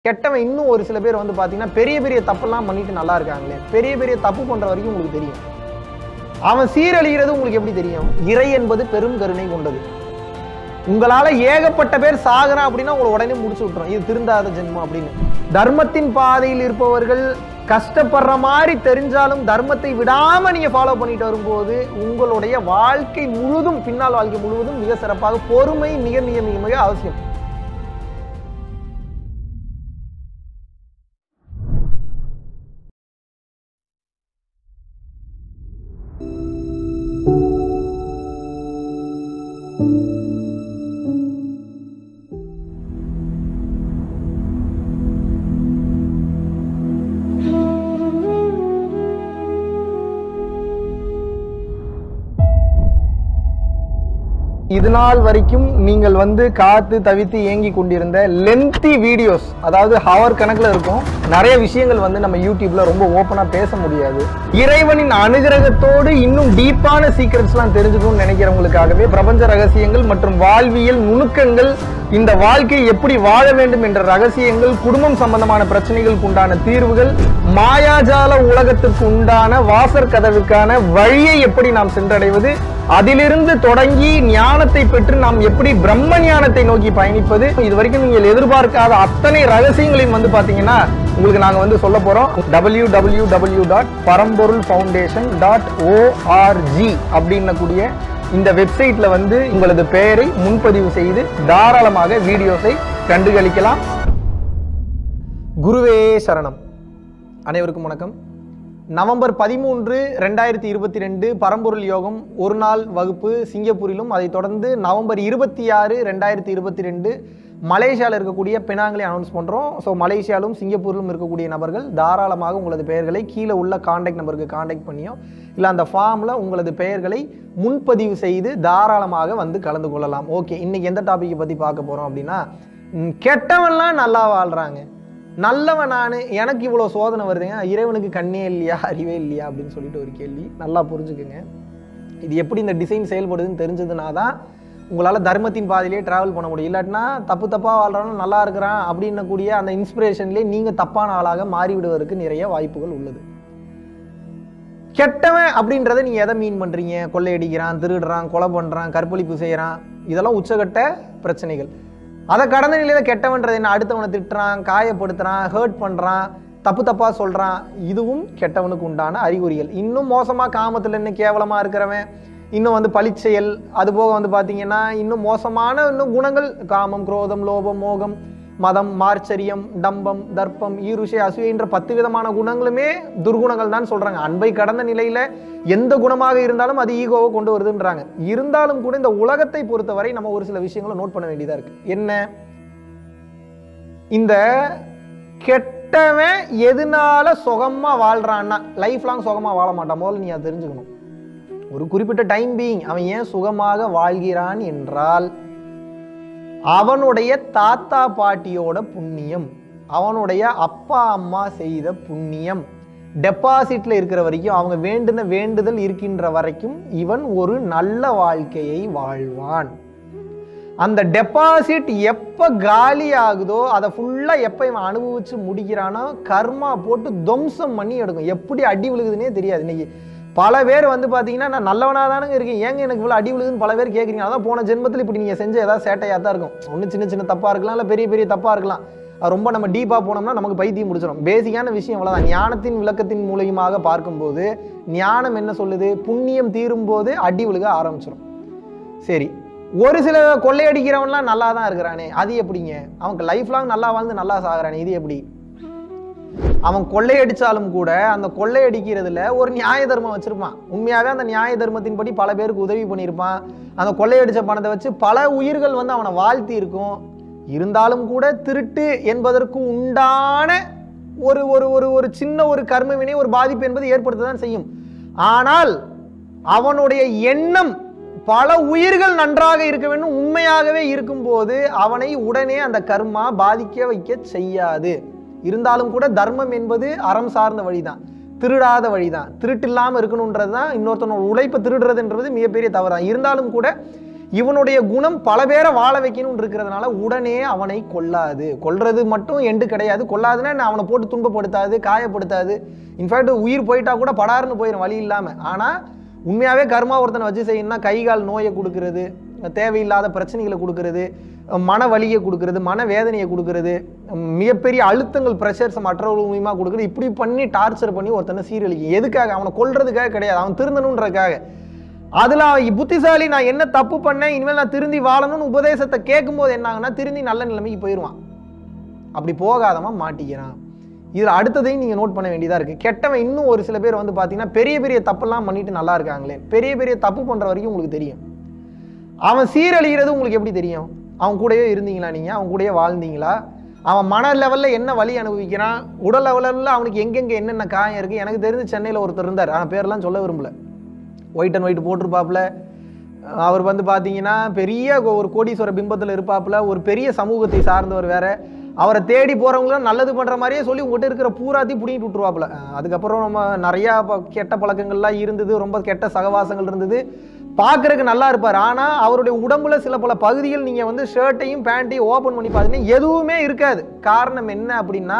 கெட்டவன் இன்னும் ஒரு சில பேர் வந்து பார்த்தீங்கன்னா பெரிய பெரிய தப்பெல்லாம் பண்ணிட்டு நல்லா இருக்காங்களே பெரிய பெரிய தப்பு பண்ற வரைக்கும் உங்களுக்கு தெரியும் அவன் சீரழிகிறது உங்களுக்கு எப்படி தெரியும் இறை என்பது பெரும் கருணை கொண்டது உங்களால ஏகப்பட்ட பேர் சாகுறான் அப்படின்னா உங்களை உடனே முடிச்சு விட்டுரும் இது திருந்தாத ஜென்மம் அப்படின்னு தர்மத்தின் பாதையில் இருப்பவர்கள் கஷ்டப்படுற மாதிரி தெரிஞ்சாலும் தர்மத்தை விடாம நீங்க ஃபாலோ பண்ணிட்டு வரும்போது உங்களுடைய வாழ்க்கை முழுதும் பின்னால் வாழ்க்கை முழுவதும் மிக சிறப்பாக பொறுமை மிக மிக மிக மிக அவசியம் இது நாள் வரைக்கும் நீங்கள் வந்து காத்து தவித்து ஏங்கி கொண்டிருந்த லென்த்தி வீடியோஸ் அதாவது ஹவர் கணக்கில் இருக்கும் நிறைய விஷயங்கள் வந்து நம்ம யூடியூப்ல ரொம்ப ஓப்பனா பேச முடியாது இறைவனின் அனுகிரகத்தோடு இன்னும் டீப்பான சீக்ரெட்ஸ்லாம் தெரிஞ்சுக்கணும்னு நினைக்கிறவங்களுக்காகவே பிரபஞ்ச ரகசியங்கள் மற்றும் வாழ்வியல் நுணுக்கங்கள் இந்த வாழ்க்கையை எப்படி வாழ வேண்டும் என்ற ரகசியங்கள் குடும்பம் சம்பந்தமான பிரச்சனைகளுக்கு உண்டான தீர்வுகள் மாயாஜால உலகத்துக்கு உண்டான வாசற் கதவுக்கான வழியை எப்படி நாம் சென்றடைவது அதிலிருந்து தொடங்கி ஞானத்தை பெற்று நாம் எப்படி பிரம்ம ஞானத்தை நோக்கி பயணிப்பது இது வரைக்கும் நீங்கள் எதிர்பார்க்காத அத்தனை ரகசியங்களையும் வந்து பாத்தீங்கன்னா உங்களுக்கு நாங்க வந்து சொல்ல போறோம் W W W dot Paramporul foundation dot ORG அப்படின்னக்கூடிய இந்த வெப்சைட்ல வந்து உங்களது பெயரை முன்பதிவு செய்து தாராளமாக வீடியோஸை கண்டுகளிக்கலாம் குருவே சரணம் அனைவருக்கும் வணக்கம் நவம்பர் பதிமூன்று ரெண்டாயிரத்தி இருபத்தி ரெண்டு பரம்பொருள் யோகம் ஒரு நாள் வகுப்பு சிங்கப்பூரிலும் அதைத் தொடர்ந்து நவம்பர் இருபத்தி ஆறு ரெண்டாயிரத்தி இருபத்தி ரெண்டு மலேசியாவில் இருக்கக்கூடிய பெனாங்களை அனௌன்ஸ் பண்ணுறோம் ஸோ மலேசியாவிலும் சிங்கப்பூரிலும் இருக்கக்கூடிய நபர்கள் தாராளமாக உங்களது பெயர்களை கீழே உள்ள காண்டாக்ட் நம்பருக்கு காண்டாக்ட் பண்ணியோ இல்லை அந்த ஃபார்மில் உங்களது பெயர்களை முன்பதிவு செய்து தாராளமாக வந்து கலந்து கொள்ளலாம் ஓகே இன்னைக்கு எந்த டாப்பிக்கை பற்றி பார்க்க போகிறோம் அப்படின்னா ம், கெட்டவன்லாம் நல்லா வாழ்கிறாங்க நல்லவன் நான் எனக்கு இவ்வளோ சோதனை வருதுங்க இறைவனுக்கு கண்ணே இல்லையா அறிவே இல்லையா அப்படின்னு சொல்லிட்டு ஒரு கேள்வி நல்லா புரிஞ்சுக்குங்க இது எப்படி இந்த டிசைன் செயல்படுதுன்னு தெரிஞ்சதுனா தான் உங்களால் தர்மத்தின் பாதையிலே ட்ராவல் பண்ண முடியும் இல்லாட்டினா தப்பு தப்பாக வாழ்றானும் நல்லா இருக்கிறான் அப்படின்னக்கூடிய அந்த இன்ஸ்பிரேஷன்லேயே நீங்கள் தப்பான ஆளாக மாறிவிடுவதற்கு நிறைய வாய்ப்புகள் உள்ளது கெட்டவன் அப்படின்றத நீங்கள் எதை மீன் பண்ணுறீங்க கொள்ளையடிக்கிறான் திருடுறான் கொலை பண்ணுறான் கற்பழிப்பு செய்கிறான் இதெல்லாம் உச்சகட்ட பிரச்சனைகள் அதை கடந்த நிலையில் கெட்டவன்றது என்ன அடுத்தவனை திட்டுறான் காயப்படுத்துறான் ஹர்ட் பண்ணுறான் தப்பு தப்பாக சொல்கிறான் இதுவும் கெட்டவனுக்கு உண்டான அறிகுறிகள் இன்னும் மோசமாக காமத்தில் இன்னும் கேவலமாக இருக்கிறவன் இன்னும் வந்து பழிச்செயல் அது போக வந்து பார்த்தீங்கன்னா இன்னும் மோசமான இன்னும் குணங்கள் காமம் குரோதம் லோபம் மோகம் மதம் மார்ச்சரியம் டம்பம் தர்ப்பம் ஈருஷை அசூயன்ற பத்து விதமான குணங்களுமே துர்குணங்கள் தான் சொல்றாங்க அன்பை கடந்த நிலையில எந்த குணமாக இருந்தாலும் அது ஈகோவை கொண்டு வருதுன்றாங்க இருந்தாலும் கூட இந்த உலகத்தை பொறுத்தவரை நம்ம ஒரு சில விஷயங்களை நோட் பண்ண வேண்டியதா இருக்கு என்ன இந்த கெட்டவன் எதனால சுகமா வாழ்றான்னா லைஃப் லாங் சுகமா வாழ மாட்டான் முதல்ல நீ அதை தெரிஞ்சுக்கணும் ஒரு குறிப்பிட்ட டைம் பீயிங் அவன் ஏன் சுகமாக வாழ்கிறான் என்றால் அவனுடைய தாத்தா பாட்டியோட புண்ணியம் அவனுடைய அப்பா அம்மா செய்த புண்ணியம் டெபாசிட்ல இருக்கிற வரைக்கும் அவங்க வேண்டுன வேண்டுதல் இருக்கின்ற வரைக்கும் இவன் ஒரு நல்ல வாழ்க்கையை வாழ்வான் அந்த டெபாசிட் எப்போ காலி ஆகுதோ அதை ஃபுல்லாக எப்போ இவன் அனுபவிச்சு முடிக்கிறானோ கர்மா போட்டு துவம்சம் பண்ணி எடுக்கும் எப்படி அடி விழுகுதுன்னே தெரியாது இன்னைக்கு பல பேர் வந்து பார்த்தீங்கன்னா நான் நல்லவனாக தானுங்க இருக்கேன் ஏங்க எனக்கு இவ்வளோ அடி விழுகுதுன்னு பல பேர் கேட்குறீங்க அதான் போன ஜென்மத்தில் இப்படி நீங்கள் செஞ்ச ஏதாவது சேட்டையாக தான் இருக்கும் ஒன்று சின்ன சின்ன தப்பாக இருக்கலாம் இல்லை பெரிய பெரிய தப்பாக இருக்கலாம் அது ரொம்ப நம்ம டீப்பாக போனோம்னா நமக்கு பைத்தியம் முடிச்சிடும் பேசிக்கான விஷயம் அவ்வளோதான் ஞானத்தின் விளக்கத்தின் மூலியமாக பார்க்கும்போது ஞானம் என்ன சொல்லுது புண்ணியம் தீரும் போது அடி விழுக ஆரம்பிச்சிடும் சரி ஒரு சில கொள்ளையடிக்கிறவன்லாம் நல்லா தான் இருக்கிறானே அது எப்படிங்க அவனுக்கு லைஃப் லாங் நல்லா வாழ்ந்து நல்லா சாகுறானே இது எப்படி அவன் கொள்ளையடிச்சாலும் கூட அந்த கொள்ளையடிக்கிறதுல ஒரு நியாய தர்மம் வச்சிருப்பான் உண்மையாவே அந்த நியாய தர்மத்தின்படி பல பேருக்கு உதவி பண்ணியிருப்பான் அந்த கொள்ளையடிச்ச பணத்தை வச்சு பல உயிர்கள் வந்து அவனை வாழ்த்தி இருக்கும் இருந்தாலும் கூட திருட்டு என்பதற்கு உண்டான ஒரு ஒரு ஒரு ஒரு சின்ன ஒரு கர்ம வினை ஒரு பாதிப்பு என்பது ஏற்படுத்த தான் செய்யும் ஆனால் அவனுடைய எண்ணம் பல உயிர்கள் நன்றாக இருக்க வேண்டும் உண்மையாகவே இருக்கும்போது அவனை உடனே அந்த கர்மா பாதிக்க வைக்க செய்யாது இருந்தாலும் கூட தர்மம் என்பது அறம் சார்ந்த வழிதான் திருடாத வழிதான் திருட்டு இல்லாமல் இருக்கணுன்றது தான் இன்னொருத்தனோட உழைப்பை திருடுறதுன்றது மிகப்பெரிய தவறு தான் இருந்தாலும் கூட இவனுடைய குணம் பல பேரை வாழ வைக்கணும்னு இருக்கிறதுனால உடனே அவனை கொல்லாது கொல்றது மட்டும் எண்டு கிடையாது கொல்லாதுன்னா என்ன அவனை போட்டு துன்பப்படுத்தாது காயப்படுத்தாது இன்ஃபேக்ட் உயிர் போயிட்டா கூட படாருன்னு போயிடும் வழி இல்லாமல் ஆனால் உண்மையாகவே கர்மா ஒருத்தனை வச்சு செய்யணும்னா கை கால் நோயை கொடுக்கறது தேவையில்லாத பிரச்சனைகளை கொடுக்கறது மன வலியை கொடுக்கறது மன வேதனையை கொடுக்கறது மிகப்பெரிய அழுத்தங்கள் ப்ரெஷர்ஸ் மற்றவர்கள் மூலியமாக கொடுக்குறது இப்படி பண்ணி டார்ச்சர் பண்ணி ஒருத்தனை சீரழிக்கும் எதுக்காக அவனை கொல்றதுக்காக கிடையாது அவன் திருந்தணுன்றதுக்காக அதில் அவன் புத்திசாலி நான் என்ன தப்பு பண்ணேன் இனிமேல் நான் திருந்தி வாழணும்னு உபதேசத்தை கேட்கும்போது என்ன ஆகுனா திருந்தி நல்ல நிலைமைக்கு போயிடுவான் அப்படி போகாதவன் மாட்டிக்கிறான் இதில் அடுத்ததையும் நீங்கள் நோட் பண்ண வேண்டியதாக இருக்குது கெட்டவன் இன்னும் ஒரு சில பேர் வந்து பார்த்தீங்கன்னா பெரிய பெரிய தப்பெல்லாம் பண்ணிட்டு நல்லா இருக்காங்களே பெரிய பெரிய தப்பு பண்ணுற வரைக்கும் உங்களுக்கு தெரியும் அவன் சீரழிகிறது உங்களுக்கு எப்படி தெரியும் அவன் கூடயே இருந்தீங்களா நீங்கள் அவன் கூடயே வாழ்ந்தீங்களா அவன் மன லெவலில் என்ன வலி அனுபவிக்கிறான் உடல் லெவலில் அவனுக்கு எங்கெங்கே என்னென்ன காயம் இருக்குது எனக்கு தெரிஞ்சு சென்னையில் ஒருத்தர் இருந்தார் ஆனால் பேர்லாம் சொல்ல விரும்பல ஒயிட் அண்ட் ஒயிட் போட்டிருப்பாப்புல அவர் வந்து பார்த்தீங்கன்னா பெரிய ஒரு கோடீஸ்வர பிம்பத்தில் இருப்பாப்புல ஒரு பெரிய சமூகத்தை சார்ந்தவர் வேற அவரை தேடி போகிறவங்களும் நல்லது பண்ணுற மாதிரியே சொல்லி உங்கள்கிட்ட இருக்கிற பூராத்தையும் பிடிங்கிட்டு விட்டுருவாப்புல அஹ் அதுக்கப்புறம் நம்ம நிறையா ப- கெட்ட பழக்கங்கள்லாம் இருந்தது ரொம்ப கெட்ட சகவாசங்கள் இருந்தது பார்க்கறதுக்கு நல்லா இருப்பார் ஆனால் அவருடைய உடம்புல சில பல பகுதிகள் நீங்கள் வந்து ஷர்ட்டையும் பேண்ட்டையும் ஓப்பன் பண்ணி பார்த்தீங்கன்னா எதுவுமே இருக்காது காரணம் என்ன அப்படின்னா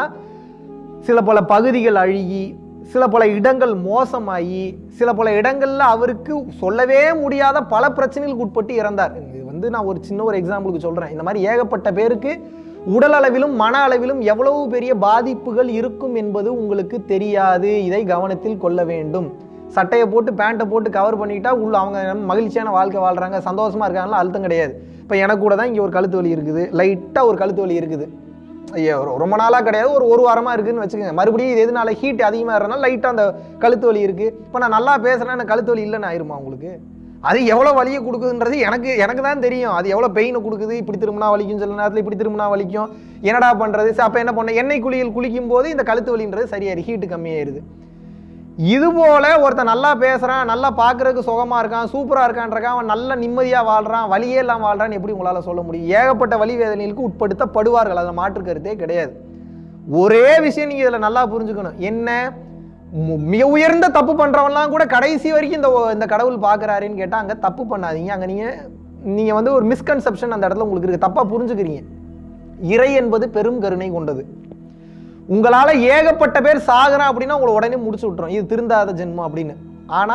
சில பல பகுதிகள் அழுகி சில பல இடங்கள் மோசமாகி சில பல இடங்கள்ல அவருக்கு சொல்லவே முடியாத பல பிரச்சனைகளுக்கு உட்பட்டு இறந்தார் இது வந்து நான் ஒரு சின்ன ஒரு எக்ஸாம்பிளுக்கு சொல்றேன் இந்த மாதிரி ஏகப்பட்ட பேருக்கு உடல் அளவிலும் மன அளவிலும் எவ்வளவு பெரிய பாதிப்புகள் இருக்கும் என்பது உங்களுக்கு தெரியாது இதை கவனத்தில் கொள்ள வேண்டும் சட்டையை போட்டு பேண்ட்டை போட்டு கவர் பண்ணிக்கிட்டா உள்ள அவங்க மகிழ்ச்சியான வாழ்க்கை வாழ்றாங்க சந்தோஷமா இருக்காங்களா அழுத்தம் கிடையாது இப்போ எனக்கு கூட தான் இங்கே ஒரு கழுத்து வலி இருக்குது லைட்டாக ஒரு கழுத்து வலி இருக்குது ஐயோ ரொ- ரொம்ப நாளாக கிடையாது ஒரு ஒரு வாரமாக இருக்குன்னு வச்சுக்கோங்க மறுபடியும் இது எதுனால ஹீட் அதிகமாக இருக்கிறனால லைட்டாக அந்த கழுத்து வலி இருக்குது இப்போ நான் நல்லா பேசுகிறேன் எனக்கு கழுத்து வலி இல்லைன்னு ஆயிருமா உங்களுக்கு அது எவ்வளோ வலியை கொடுக்குதுன்றது எனக்கு எனக்கு தான் தெரியும் அது எவ்வளோ பெயினை கொடுக்குது இப்படி திரும்பினா வலிக்கும் சில நேரத்தில் இப்படி திரும்பினா வலிக்கும் என்னடா பண்ணுறது அப்போ என்ன பண்ண எண்ணெய் குளியல் குளிக்கும் போது இந்த கழுத்து வலின்றது சரியாயிரு ஹீட்டு கம்மியாயிருது இது போல ஒருத்தன் நல்லா பேசுறான் நல்லா பார்க்கறதுக்கு சுகமா இருக்கான் சூப்பரா இருக்கான்றக்கான் அவன் நல்ல நிம்மதியா வாழ்றான் வலியே இல்லாம வாழ்றான்னு எப்படி உங்களால சொல்ல முடியும் ஏகப்பட்ட வலி வேதனைகளுக்கு உட்படுத்தப்படுவார்கள் அதில் மாற்று கருத்தே கிடையாது ஒரே விஷயம் நீங்க இதுல நல்லா புரிஞ்சுக்கணும் என்ன மு- மிக உயர்ந்த தப்பு பண்றவன்லாம் கூட கடைசி வரைக்கும் இந்த ஒ- இந்த கடவுள் பார்க்கறாருன்னு கேட்டா அங்க தப்பு பண்ணாதீங்க அங்க நீங்க நீங்க வந்து ஒரு மிஸ்கன்செப்ஷன் அந்த இடத்துல உங்களுக்கு இருக்கு தப்பா புரிஞ்சுக்கிறீங்க இறை என்பது பெரும் கருணை கொண்டது உங்களால ஏகப்பட்ட பேர் சாகுறான் அப்படின்னா உங்களை உடனே முடிச்சு விட்டுரும் இது திருந்தாத ஜென்மம் அப்படின்னு ஆனா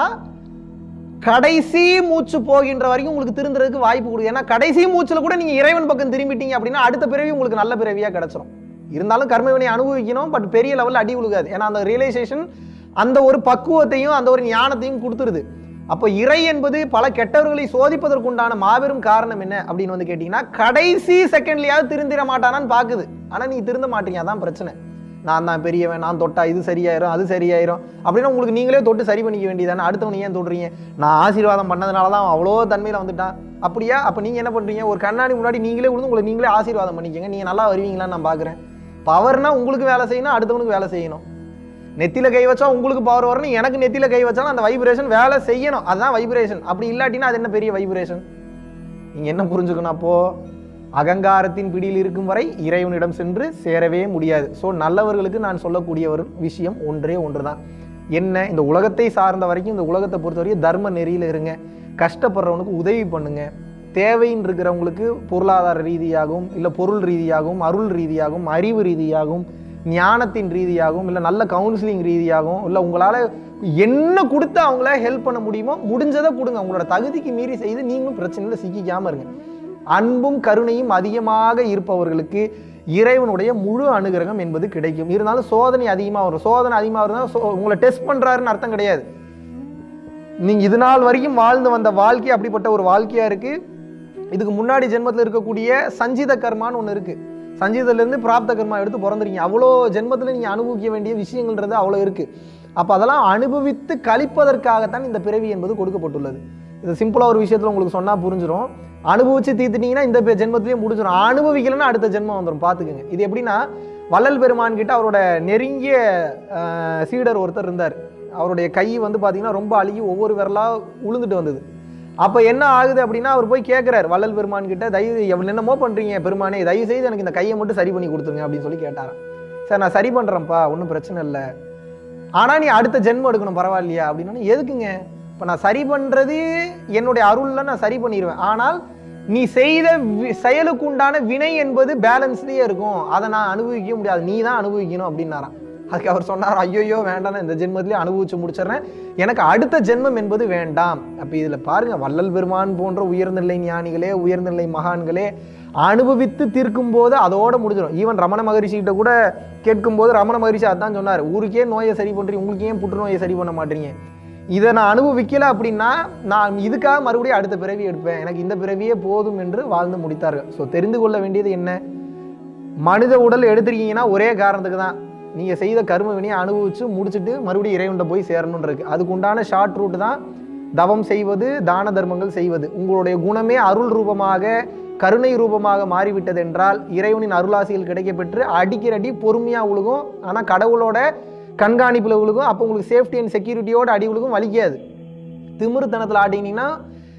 கடைசி மூச்சு போகின்ற வரைக்கும் உங்களுக்கு திருந்துறதுக்கு வாய்ப்பு கொடுக்குது ஏன்னா கடைசி மூச்சுல கூட நீங்க இறைவன் பக்கம் திரும்பிட்டீங்க அப்படின்னா அடுத்த பிறவி உங்களுக்கு நல்ல பிறவியா கிடைச்சிரும் இருந்தாலும் கர்மவினை அனுபவிக்கணும் பட் பெரிய லெவல்ல அடி விழுகாது ஏன்னா அந்த ரியலைசேஷன் அந்த ஒரு பக்குவத்தையும் அந்த ஒரு ஞானத்தையும் கொடுத்துருது அப்போ இறை என்பது பல கெட்டவர்களை சோதிப்பதற்குண்டான மாபெரும் காரணம் என்ன அப்படின்னு வந்து கேட்டிங்கன்னா கடைசி செகண்ட்லயாவது திருந்திட மாட்டானான்னு பார்க்குது ஆனால் நீ திருந்த மாட்டீங்க அதான் பிரச்சனை நான் தான் பெரியவன் நான் தொட்டா இது சரியாயிரும் அது சரியாயிரும் அப்படின்னா உங்களுக்கு நீங்களே தொட்டு சரி பண்ணிக்க வேண்டியதானே அடுத்தவனை ஏன் தொடுறீங்க நான் ஆசீர்வாதம் பண்ணதுனால தான் அவன் அவ்வளோ தன்மையில் வந்துட்டான் அப்படியா அப்போ நீங்கள் என்ன பண்ணுறீங்க ஒரு கண்ணாடி முன்னாடி நீங்களே விழுந்து உங்களை நீங்களே ஆசீர்வாதம் பண்ணிக்கங்க நீங்கள் நல்லா வருவீங்களான்னு நான் பார்க்குறேன் பவர்னா உங்களுக்கு வேலை செய்யணும் அடுத்தவனுக்கு வேலை செய்யணும் நெத்தியில கை வச்சா உங்களுக்கு பவர் வரணும் எனக்கு நெத்தியில கை வச்சாலும் அந்த வைப்ரேஷன் வேலை செய்யணும் அதுதான் வைப்ரேஷன் அப்படி இல்லாட்டினா அது என்ன பெரிய வைப்ரேஷன் நீங்க என்ன புரிஞ்சுக்கணும் அப்போ அகங்காரத்தின் பிடியில் இருக்கும் வரை இறைவனிடம் சென்று சேரவே முடியாது ஸோ நல்லவர்களுக்கு நான் சொல்லக்கூடிய ஒரு விஷயம் ஒன்றே ஒன்றுதான் என்ன இந்த உலகத்தை சார்ந்த வரைக்கும் இந்த உலகத்தை பொறுத்த வரைக்கும் தர்ம நெறியில் இருங்க கஷ்டப்படுறவனுக்கு உதவி பண்ணுங்க தேவைன்னு இருக்கிறவங்களுக்கு பொருளாதார ரீதியாகவும் இல்லை பொருள் ரீதியாகவும் அருள் ரீதியாகவும் அறிவு ரீதியாகவும் ஞானத்தின் ரீதியாகவும் இல்லை நல்ல கவுன்சிலிங் ரீதியாகவும் இல்லை உங்களால் என்ன கொடுத்து அவங்கள ஹெல்ப் பண்ண முடியுமோ முடிஞ்சதை கொடுங்க உங்களோட தகுதிக்கு மீறி செய்து நீங்களும் பிரச்சனையில் சிக்கிக்காம இருங்க அன்பும் கருணையும் அதிகமாக இருப்பவர்களுக்கு இறைவனுடைய முழு அனுகிரகம் என்பது கிடைக்கும் இருந்தாலும் சோதனை அதிகமாக வரும் சோதனை அதிகமாக இருந்தால் சோ- உங்களை டெஸ்ட் பண்ணுறாருன்னு அர்த்தம் கிடையாது நீங்க இது நாள் வரைக்கும் வாழ்ந்து வந்த வாழ்க்கை அப்படிப்பட்ட ஒரு வாழ்க்கையா இருக்கு இதுக்கு முன்னாடி ஜென்மத்தில் இருக்கக்கூடிய சஞ்சித கர்மான்னு ஒன்று இருக்கு சஞ்சீதத்திலேருந்து பிராப்த கர்மா எடுத்து பிறந்திருக்கீங்க அவ்வளோ ஜென்மத்தில் நீங்கள் அனுபவிக்க வேண்டிய விஷயங்கள்ன்றது அவ்வளோ இருக்குது அப்போ அதெல்லாம் அனுபவித்து கழிப்பதற்காகத்தான் இந்த பிறவி என்பது கொடுக்கப்பட்டுள்ளது இது சிம்பிளாக ஒரு விஷயத்தில் உங்களுக்கு சொன்னால் புரிஞ்சிடும் அனுபவிச்சு தீர்த்துட்டீங்கன்னா இந்த பெ- ஜென்மத்திலேயே முடிஞ்சிடும் அனுபவிக்கலைன்னா அடுத்த ஜென்மம் வந்துடும் பார்த்துக்குங்க இது எப்படின்னா வள்ளல் பெருமான் கிட்ட அவரோட நெருங்கிய அஹ், சீடர் ஒருத்தர் இருந்தார் அவருடைய கை வந்து பார்த்தீங்கன்னா ரொம்ப அழுகி ஒவ்வொரு விரலாக உளுந்துட்டு வந்தது அப்போ என்ன ஆகுது அப்படின்னா அவர் போய் கேட்குறாரு வள்ளல் பெருமான் கிட்ட தயவு எவ்வளோ என்னமோ பண்ணுறீங்க பெருமானே தயவு செய்து எனக்கு இந்த கையை மட்டும் சரி பண்ணி கொடுத்துருங்க அப்படின்னு சொல்லி கேட்டாராம் சார் நான் சரி பண்ணுறேன்ப்பா ஒன்றும் பிரச்சனை இல்லை ஆனால் நீ அடுத்த ஜென்மம் எடுக்கணும் பரவாயில்லையா அப்படின்னா எதுக்குங்க இப்போ நான் சரி பண்ணுறது என்னுடைய அருளில் நான் சரி பண்ணிடுவேன் ஆனால் நீ செய்த வி- செயலுக்கு உண்டான வினை என்பது பேலன்ஸ்லயே இருக்கும் அதை நான் அனுபவிக்க முடியாது நீ தான் அனுபவிக்கணும் அப்படின்னாராம் அதுக்கு அவர் சொன்னார் ஐயோயோ வேண்டாம் நான் இந்த ஜென்மத்திலே அனுபவிச்சு முடிச்சிடுறேன் எனக்கு அடுத்த ஜென்மம் என்பது வேண்டாம் அப்ப இதுல பாருங்க வள்ளல் பெருமான் போன்ற உயர்நிலை ஞானிகளே உயர்நிலை மகான்களே அனுபவித்து தீர்க்கும் போது அதோட முடிஞ்சிடும் ஈவன் ரமண மகரிஷி கிட்ட கூட கேட்கும்போது ரமண மகரிஷி அதான் சொன்னார் ஊருக்கே நோயை சரி பண்றீங்க உங்களுக்கு ஏன் புற்றுநோயை சரி பண்ண மாட்டீங்க இதை நான் அனுபவிக்கல அப்படின்னா நான் இதுக்காக மறுபடியும் அடுத்த பிறவி எடுப்பேன் எனக்கு இந்த பிறவியே போதும் என்று வாழ்ந்து முடித்தார்கள் ஸோ தெரிந்து கொள்ள வேண்டியது என்ன மனித உடல் எடுத்திருக்கீங்கன்னா ஒரே காரணத்துக்கு தான் நீங்கள் செய்த கர்ம வினையை அனுபவிச்சு முடிச்சுட்டு மறுபடியும் இறைவன்ட்ட போய் சேரணும்னு இருக்கு அதுக்கு உண்டான ஷார்ட் ரூட் தான் தவம் செய்வது தான தர்மங்கள் செய்வது உங்களுடைய குணமே அருள் ரூபமாக கருணை ரூபமாக மாறிவிட்டது என்றால் இறைவனின் அருளாசிகள் கிடைக்கப்பெற்று அடிக்கிற அடி பொறுமையாக உழுகும் ஆனால் கடவுளோட கண்காணிப்பில் விழுகும் அப்போ உங்களுக்கு சேஃப்டி அண்ட் செக்யூரிட்டியோட அடி விழுகும் வலிக்காது திமிருத்தனத்தில் ஆடினீங்கன்னா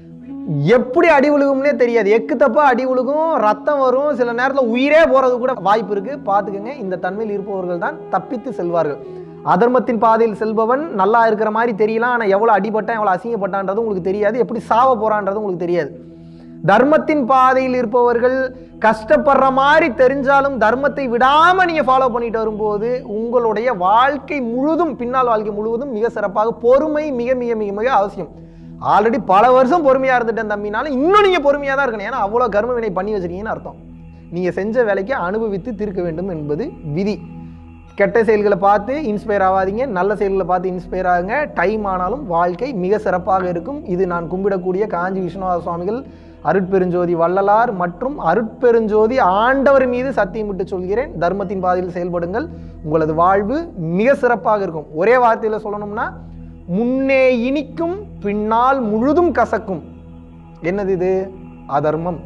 எப்படி அடி விழுகும்னே தெரியாது எக்கு தப்பா அடி விழுகும் ரத்தம் வரும் சில நேரத்தில் உயிரே போறது கூட வாய்ப்பு இருக்கு பார்த்துக்கங்க இந்த தன்மையில் இருப்பவர்கள் தான் தப்பித்து செல்வார்கள் அதர்மத்தின் பாதையில் செல்பவன் நல்லா இருக்கிற மாதிரி தெரியலாம் ஆனால் எவ்வளோ அடிபட்டான் எவ்வளோ அசிங்கப்பட்டான்றது உங்களுக்கு தெரியாது எப்படி சாவ போறான்றது உங்களுக்கு தெரியாது தர்மத்தின் பாதையில் இருப்பவர்கள் கஷ்டப்படுற மாதிரி தெரிஞ்சாலும் தர்மத்தை விடாம நீங்க ஃபாலோ பண்ணிட்டு வரும்போது உங்களுடைய வாழ்க்கை முழுதும் பின்னால் வாழ்க்கை முழுவதும் மிக சிறப்பாக பொறுமை மிக மிக மிக மிக அவசியம் ஆல்ரெடி பல வருஷம் பொறுமையா இருந்துட்டேன் தம்பினாலும் இன்னும் நீங்க பொறுமையா தான் இருக்கணும் ஏன்னா அவ்வளவு கர்ம வினை பண்ணி வச்சிருக்கீங்கன்னு அர்த்தம் நீங்க செஞ்ச வேலைக்கு அனுபவித்து தீர்க்க வேண்டும் என்பது விதி கெட்ட செயல்களை பார்த்து இன்ஸ்பயர் ஆகாதீங்க நல்ல செயல்களை பார்த்து இன்ஸ்பயர் ஆகுங்க டைம் ஆனாலும் வாழ்க்கை மிக சிறப்பாக இருக்கும் இது நான் கும்பிடக்கூடிய காஞ்சி விஸ்வநாத சுவாமிகள் அருட்பெருஞ்சோதி வள்ளலார் மற்றும் அருட்பெருஞ்சோதி ஆண்டவர் மீது சத்தியமிட்டு சொல்கிறேன் தர்மத்தின் பாதையில் செயல்படுங்கள் உங்களது வாழ்வு மிக சிறப்பாக இருக்கும் ஒரே வார்த்தையில் சொல்லணும்னா முன்னே இனிக்கும் பின்னால் முழுதும் கசக்கும் என்னது இது அதர்மம்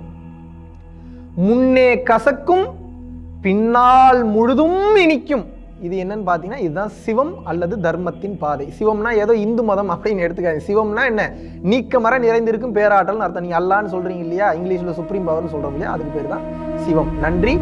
முன்னே கசக்கும் பின்னால் முழுதும் இனிக்கும் இது என்னன்னு பார்த்தீங்கன்னா இதுதான் சிவம் அல்லது தர்மத்தின் பாதை சிவம்னா ஏதோ இந்து மதம் அப்படின்னு எடுத்துக்காதீங்க சிவம்னா என்ன நீக்கமர நிறைந்திருக்கும் பேராற்றல்னு அர்த்தம் நீங்க அல்லான்னு சொல்றீங்க இல்லையா இங்கிலீஷ்ல சுப்ரீம் பவர்னு சொல்றோம் இல்லையா அதுக்கு பேர் தான் சிவம் நன்றி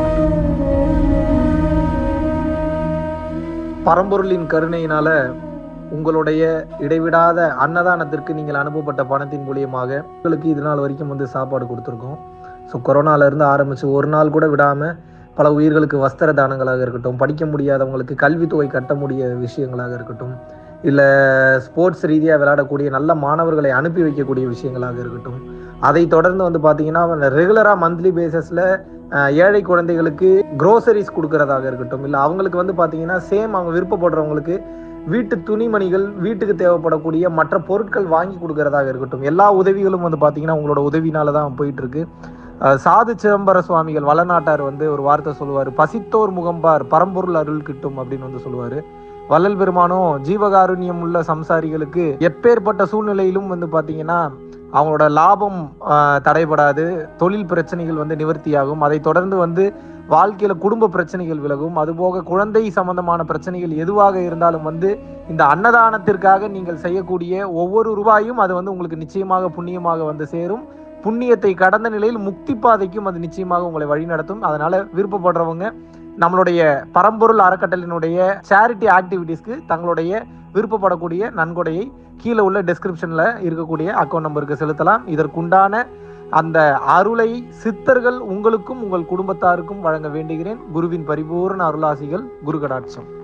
பரம்பொருளின் கருணையினால உங்களுடைய இடைவிடாத அன்னதானத்திற்கு நீங்கள் அனுப்பப்பட்ட பணத்தின் மூலியமாக உங்களுக்கு இது நாள் வரைக்கும் வந்து சாப்பாடு கொடுத்துருக்கோம் ஸோ கொரோனாலேருந்து ஆரம்பித்து ஒரு நாள் கூட விடாமல் பல உயிர்களுக்கு வஸ்திர தானங்களாக இருக்கட்டும் படிக்க முடியாதவங்களுக்கு கல்வித்தொகை கட்ட முடிய விஷயங்களாக இருக்கட்டும் இல்லை ஸ்போர்ட்ஸ் ரீதியாக விளையாடக்கூடிய நல்ல மாணவர்களை அனுப்பி வைக்கக்கூடிய விஷயங்களாக இருக்கட்டும் அதை தொடர்ந்து வந்து பார்த்தீங்கன்னா ரெகுலராக மந்த்லி பேசிஸில் ஏழை குழந்தைகளுக்கு க்ரோசரிஸ் கொடுக்கறதாக இருக்கட்டும் இல்லை அவங்களுக்கு வந்து பார்த்தீங்கன்னா சேம் அவங்க விருப்பப்படுறவங்களுக்கு வீட்டு துணிமணிகள் வீட்டுக்கு தேவைப்படக்கூடிய மற்ற பொருட்கள் வாங்கி கொடுக்கறதாக இருக்கட்டும் எல்லா உதவிகளும் வந்து பார்த்தீங்கன்னா உங்களோட உதவினால தான் போயிட்டு இருக்கு அஹ் சாது சிதம்பர சுவாமிகள் வளநாட்டார் வந்து ஒரு வார்த்தை சொல்லுவார் பசித்தோர் முகம்பார் பரம்பொருள் அருள் கிட்டும் அப்படின்னு வந்து சொல்லுவார் வள்ளல் பெருமானும் ஜீவகாருண்யம் உள்ள சம்சாரிகளுக்கு எப்பேற்பட்ட சூழ்நிலையிலும் வந்து பார்த்தீங்கன்னா அவங்களோட லாபம் ஆஹ், தடைபடாது தொழில் பிரச்சனைகள் வந்து நிவர்த்தியாகும் அதை தொடர்ந்து வந்து வாழ்க்கையில குடும்ப பிரச்சனைகள் விலகும் அதுபோக குழந்தை சம்பந்தமான பிரச்சனைகள் எதுவாக இருந்தாலும் வந்து இந்த அன்னதானத்திற்காக நீங்கள் செய்யக்கூடிய ஒவ்வொரு ரூபாயும் அது வந்து உங்களுக்கு நிச்சயமாக புண்ணியமாக வந்து சேரும் புண்ணியத்தை கடந்த நிலையில் முக்தி பாதைக்கும் அது நிச்சயமாக உங்களை வழிநடத்தும் அதனால விருப்பப்படுறவங்க நம்மளுடைய பரம்பொருள் அறக்கட்டளினுடைய சேரிட்டி ஆக்டிவிட்டீஸ்க்கு தங்களுடைய விருப்பப்படக்கூடிய நன்கொடையை கீழே உள்ள டெஸ்கிரிப்ஷன்ல இருக்கக்கூடிய அக்கௌண்ட் நம்பருக்கு செலுத்தலாம் இதற்குண்டான அந்த அருளை சித்தர்கள் உங்களுக்கும் உங்கள் குடும்பத்தாருக்கும் வழங்க வேண்டுகிறேன் குருவின் பரிபூர்ண அருளாசிகள் குரு கடாட்சம்